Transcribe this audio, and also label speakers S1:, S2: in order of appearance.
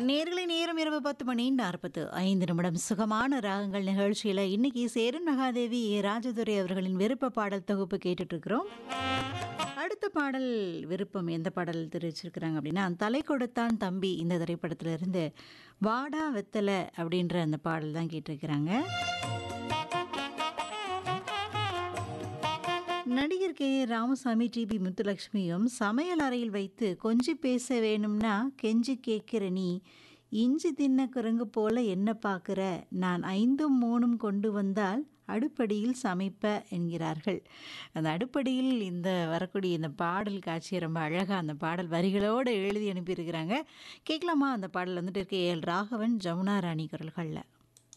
S1: நேர்களை நேரம் இரவு பத்து மணி நாற்பத்து ஐந்து நிமிடம் சுகமான ராகங்கள் நிகழ்ச்சியில் இன்னைக்கு சேரன் மகாதேவி ஏ ராஜதுரை அவர்களின் விருப்ப பாடல் தொகுப்பு கேட்டுட்டு இருக்கிறோம் அடுத்த பாடல் விருப்பம் எந்த பாடல் தெரிவிச்சிருக்கிறாங்க அப்படின்னா தலை கொடுத்தான் தம்பி இந்த திரைப்படத்துல இருந்து வாடா வெத்தலை அப்படின்ற அந்த பாடல் தான் கேட்டிருக்கிறாங்க நடிகர் கே ராமசாமி டிபி முத்துலட்சுமியும் சமையல் அறையில் வைத்து கொஞ்சி பேச வேணும்னா கெஞ்சி கேட்கிற நீ இஞ்சி தின்ன குரங்கு போல என்ன பார்க்குற நான் ஐந்தும் மூணும் கொண்டு வந்தால் அடுப்படியில் சமைப்ப என்கிறார்கள் அந்த அடுப்படியில் இந்த வரக்கூடிய இந்த பாடல் காட்சியை ரொம்ப அழகாக அந்த பாடல் வரிகளோடு எழுதி அனுப்பியிருக்கிறாங்க கேட்கலாமா அந்த பாடல் வந்துட்டு இருக்க ஏல் ராகவன் ஜமுனா ராணி குரல்களில்